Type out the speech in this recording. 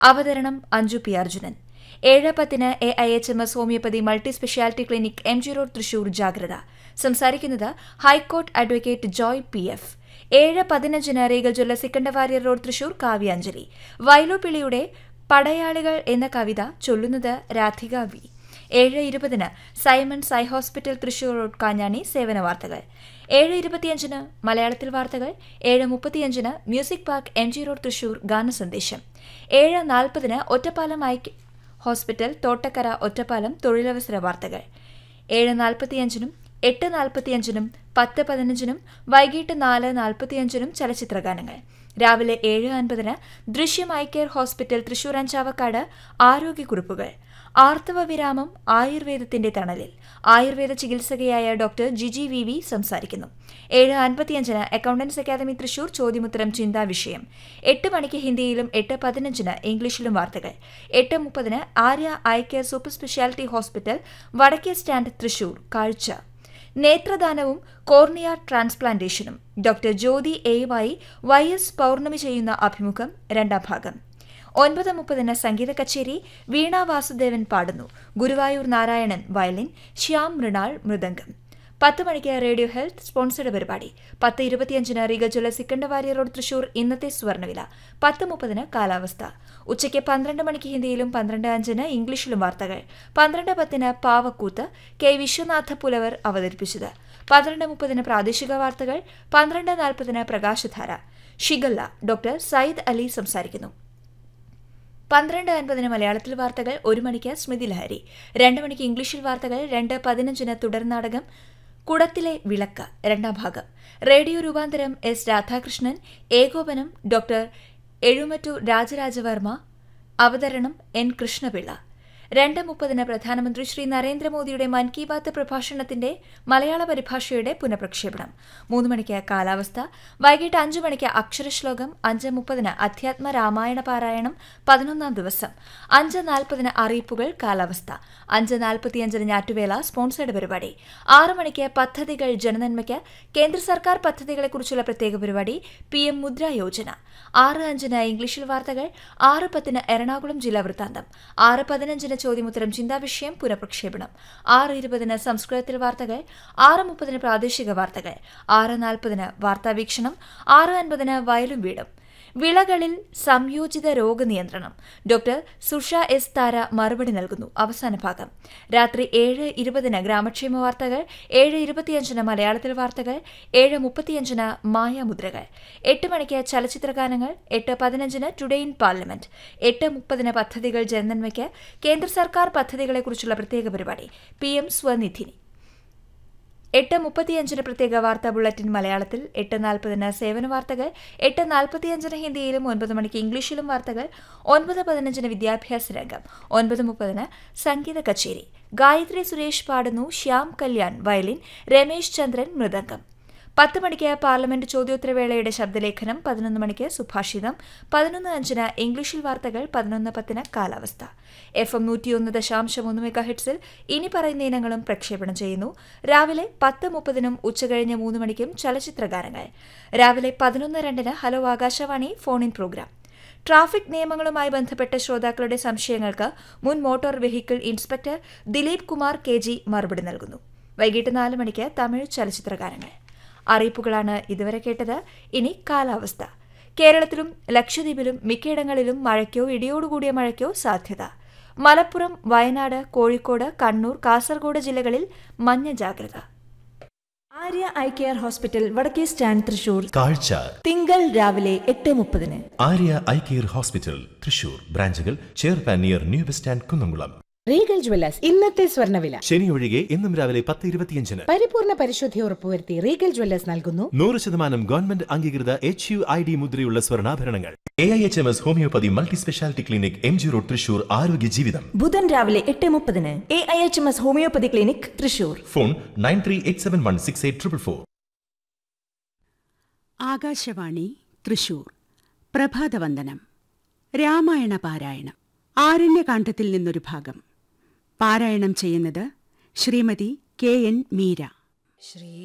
അവതരണം അഞ്ജു പി അർജുനൻ ഏഴ് പത്തിന് A I H M S homoeopathy multi speciality clinic M G road Thrissur ജാഗ്രത സംസാരിക്കുന്നത് high court advocate Joy P F ഏഴ് പതിനഞ്ചിന് റീഗൽ ജ്വല്ല സിക്കണ്ടവാര്യർ റോഡ് തൃശൂർ കാവ്യാഞ്ജലി വയലുപിള്ളിയുടെ പടയാളികൾ എന്ന കവിത ചൊല്ലുന്നത് രാധിക വി ഏഴ് ഇരുപതിന് Simons eye hospital Thrissur road Kanjani സേവന വാർത്തകൾ ഏഴ് ഇരുപത്തിയഞ്ചിന് മലയാളത്തിൽ വാർത്തകൾ ഏഴ് മുപ്പത്തിയഞ്ചിന് music park M G road Thrissur ഗാനസന്ദേശം ഏഴ് നാൽപ്പതിന് ഒറ്റപ്പാലം ഐ ഹോസ്പിറ്റൽ തോട്ടക്കര ഒറ്റപ്പാലം തൊഴിലവസര വാർത്തകൾ ഏഴ് നാൽപ്പത്തിയഞ്ചിനും എട്ട് നാൽപ്പത്തിയഞ്ചിനും പത്ത് പതിനഞ്ചിനും വൈകിട്ട് നാല് നാൽപ്പത്തിയഞ്ചിനും ചലച്ചിത്രഗാനങ്ങൾ രാവിലെ ഏഴ് അൻപതിന് Drishyam eye care hospital Thrissur അഞ്ചാവക്കാട് ആരോഗ്യക്കുറിപ്പുകൾ ആർത്തവ വിരാമം ആയുർവേദത്തിന്റെ തണലിൽ ആയുർവേദ ചികിത്സകയായ ഡോക്ടർ ജിജി വി വി സംസാരിക്കുന്നു ഏഴ് അൻപത്തിയഞ്ചിന് അക്കൌണ്ടൻസ് അക്കാദമി തൃശൂർ ചോദ്യമുത്തരം ചിന്താ വിഷയം എട്ട് മണിക്ക് ഹിന്ദിയിലും എട്ട് പതിനഞ്ചിന് ഇംഗ്ലീഷിലും വാർത്തകൾ എട്ട് മുപ്പതിന് Arya eye care super speciality hospital വടക്കേ സ്റ്റാൻഡ് തൃശൂർ കാഴ്ച നേത്രദാനവും കോർണിയ ട്രാൻസ്പ്ലാന്റേഷനും ഡോക്ടർ ജ്യോതി എയുമായി വൈ എസ് പൗർണമി ചെയ്യുന്ന അഭിമുഖം രണ്ടാം ഭാഗം ഒൻപത് മുപ്പതിന് സംഗീത കച്ചേരി വീണ വാസുദേവൻ പാടുന്നു ഗുരുവായൂർ നാരായണൻ വയലിൻ ശ്യാം മൃണാൾ മൃദംഗം പത്ത് മണിക്ക് റേഡിയോ ഹെൽത്ത് സ്പോൺസർഡ് പരിപാടി പത്ത് ഇരുപത്തിയഞ്ചിന് റിഗജ്വല സിക്കണ്ടവാരി റോഡ് തൃശൂർ ഇന്നത്തെ സ്വർണ്ണവില പത്ത് മുപ്പതിന് കാലാവസ്ഥ ഉച്ചയ്ക്ക് പന്ത്രണ്ട് മണിക്ക് ഹിന്ദിയിലും പന്ത്രണ്ട് അഞ്ചിന് ഇംഗ്ലീഷിലും വാർത്തകൾ പന്ത്രണ്ട് പത്തിന് പാവക്കൂത്ത് കെ വിശ്വനാഥ പുലവർ അവതരിപ്പിച്ചത് പന്ത്രണ്ട് മുപ്പതിന് പ്രാദേശിക വാർത്തകൾ പന്ത്രണ്ട് നാൽപ്പതിന് പ്രകാശധാര ഷിഗല്ല ഡോക്ടർ സയ്യിദ് അലി സംസാരിക്കുന്നു പന്ത്രണ്ട് അൻപതിന് മലയാളത്തിൽ വാർത്തകൾ ഒരു മണിക്ക് സ്മൃതി ലഹരി രണ്ട് മണിക്ക് ഇംഗ്ലീഷിൽ വാർത്തകൾ രണ്ട് പതിനഞ്ചിന് തുടർനാടകം കുടത്തിലെ വിളക്ക് രണ്ടാം ഭാഗം റേഡിയോ രൂപാന്തരം എസ് രാധാകൃഷ്ണൻ ഏകോപനം ഡോക്ടർ എഴുമറ്റു രാജരാജവർമ്മ അവതരണം എൻ കൃഷ്ണപിള്ള രണ്ട് മുപ്പതിന് പ്രധാനമന്ത്രി ശ്രീ നരേന്ദ്രമോദിയുടെ മൻ കി ബാത്ത് പ്രഭാഷണത്തിന്റെ മലയാള പരിഭാഷയുടെ പുനഃപ്രക്ഷേപണം മൂന്ന് മണിക്ക് കാലാവസ്ഥ വൈകിട്ട് അഞ്ചു മണിക്ക് അക്ഷരശ്ലോകം അഞ്ച് മുപ്പതിന് അധ്യാത്മ രാമായണ പാരായണം പതിനൊന്നാം ദിവസം അഞ്ച് നാൽപ്പതിന് അറിയിപ്പുകൾ കാലാവസ്ഥ അഞ്ച് നാൽപ്പത്തിയഞ്ചിന് ഞാറ്റുവേല സ്പോൺസേഡ് പരിപാടി ആറ് മണിക്ക് പദ്ധതികൾ ജനനന്മയ്ക്ക് കേന്ദ്ര സർക്കാർ പദ്ധതികളെക്കുറിച്ചുള്ള പ്രത്യേക പരിപാടി പി എം മുദ്ര യോജന ആറ് അഞ്ചിന് ഇംഗ്ലീഷിൽ വാർത്തകൾ ആറ് പത്തിന് എറണാകുളം ജില്ലാ വൃത്താന്തം ആറ് പതിനഞ്ചിന് ചോദ്യമുത്തരം ചിന്താവിഷയം പുനഃപ്രക്ഷേപണം ആറ് ഇരുപതിന് സംസ്കൃതത്തിൽ വാർത്തകൾ ആറ് മുപ്പതിന് പ്രാദേശിക വാർത്തകൾ ആറ് നാൽപ്പതിന് വാർത്താവീക്ഷണം ആറ് അൻപതിന് വയലും വീടും വിളകളിൽ സംയോജിത രോഗനിയന്ത്രണം ഡോക്ടർ സുഷ എസ് താര മറുപടി നൽകുന്നു അവസാന ഭാഗം രാത്രി ഏഴ് ഇരുപതിന് ഗ്രാമക്ഷേമ വാർത്തകൾ ഏഴ് ഇരുപത്തിയഞ്ചിന് മലയാളത്തിൽ വാർത്തകൾ ഏഴ് മുപ്പത്തിയഞ്ചിന് മായാമുദ്രകൾ എട്ട് മണിക്ക് ചലച്ചിത്രഗാനങ്ങൾ എട്ട് പതിനഞ്ചിന് ടുഡേ ഇൻ പാർലമെന്റ് എട്ട് മുപ്പതിന് പദ്ധതികൾ ജനനന്മയ്ക്ക് കേന്ദ്ര സർക്കാർ പദ്ധതികളെക്കുറിച്ചുള്ള പ്രത്യേക പരിപാടി പി എം സ്വനിധി എട്ട് മുപ്പത്തിയഞ്ചിന് പ്രത്യേക വാർത്താ ബുള്ളറ്റിൻ മലയാളത്തിൽ എട്ട് നാൽപ്പതിന് സേവന വാർത്തകൾ എട്ട് നാൽപ്പത്തിയഞ്ചിന് ഹിന്ദിയിലും ഒൻപത് മണിക്ക് ഇംഗ്ലീഷിലും വാർത്തകൾ ഒൻപത് പതിനഞ്ചിന് വിദ്യാഭ്യാസ രംഗം ഒൻപത് മുപ്പതിന് സംഗീത കച്ചേരി ഗായത്രി സുരേഷ് പാടുന്നു ശ്യാം കല്യാൺ വയലിൻ രമേശ് ചന്ദ്രൻ മൃദംഗം പത്ത് മണിക്ക് പാർലമെന്റ് ചോദ്യോത്തരവേളയുടെ ശബ്ദലേഖനം പതിനൊന്ന് മണിക്ക് സുഭാഷിതം പതിനൊന്ന് അഞ്ചിന് ഇംഗ്ലീഷിൽ വാർത്തകൾ പതിനൊന്ന് പത്തിന് കാലാവസ്ഥ എഫ് എം നൂറ്റിയൊന്ന് ദശാംശം ഒന്ന് മെഗാ ഹിറ്റ്സിൽ ഇനി പറയുന്ന ഇനങ്ങളും പ്രക്ഷേപണം ചെയ്യുന്നു രാവിലെ പത്ത് മുപ്പതിനും ഉച്ചകഴിഞ്ഞ് മൂന്ന് മണിക്കും ചലച്ചിത്ര ഗാനങ്ങൾ രാവിലെ പതിനൊന്ന് രണ്ടിന് hello Akashvani phone in programme traffic നിയമങ്ങളുമായി ബന്ധപ്പെട്ട ശ്രോതാക്കളുടെ സംശയങ്ങൾക്ക് മുൻ motor vehicle inspector Dileep Kumar K G മറുപടി നൽകുന്നു വൈകിട്ട് നാല് മണിക്ക് തമിഴ് ചലച്ചിത്ര ഗാനങ്ങൾ അറിയിപ്പുകളാണ് ഇതുവരെ കേട്ടത് ഇനി കാലാവസ്ഥ കേരളത്തിലും ലക്ഷദ്വീപിലും മിക്കയിടങ്ങളിലും മഴയ്ക്കോ ഇടിയോടുകൂടിയ മഴയ്ക്കോ സാധ്യത മലപ്പുറം വയനാട് കോഴിക്കോട് കണ്ണൂർ കാസർഗോഡ് ജില്ലകളിൽ മഞ്ഞ ജാഗ്രത ആര്യ ഐ കെയർ ഹോസ്പിറ്റൽ വടക്കേ സ്റ്റാൻഡ് തൃശൂർ കാഴ്ച തിങ്കൾ രാവിലെ എട്ട് മുപ്പതിന് Arya eye care hospital Thrissur ബ്രാഞ്ചുകൾ ചേർപ്പാൻ near new bus stand Kunnamkulam Regal jewellers ഇന്നത്തെ സ്വർണ്ണവില ശനി ഒഴികെ ഇന്നും രാവിലെ പത്ത് ഇരുപത്തിയഞ്ചിന് പരിപൂർണ പരിശുദ്ധി ഉറപ്പുവരുത്തി റീഗൽ ജ്വല്ലേഴ്സ് നൽകുന്നു നൂറ് ശതമാനം ഗവൺമെന്റ് അംഗീകൃത എച്ച് യു ഐ ഡി മുദ്രയുള്ള സ്വർണ്ണാഭരണങ്ങൾ A I H M S homoeopathy multi speciality clinic M G road Thrissur ആരോഗ്യ ജീവിതം ബുധൻ രാവിലെ എട്ട് മുപ്പതിന് A I H M S homoeopathy clinic Thrissur phone nine three eight seven one six eight triple four Akashvani Thrissur പ്രഭാതവന്ദനം രാമായണ പാരായണം ആരണ്യകാന്ഡത്തിൽ നിന്നൊരു ഭാഗം പാരായണം ചെയ്യുന്നത് ശ്രീമതി കെ എൻ മീര ശ്രീ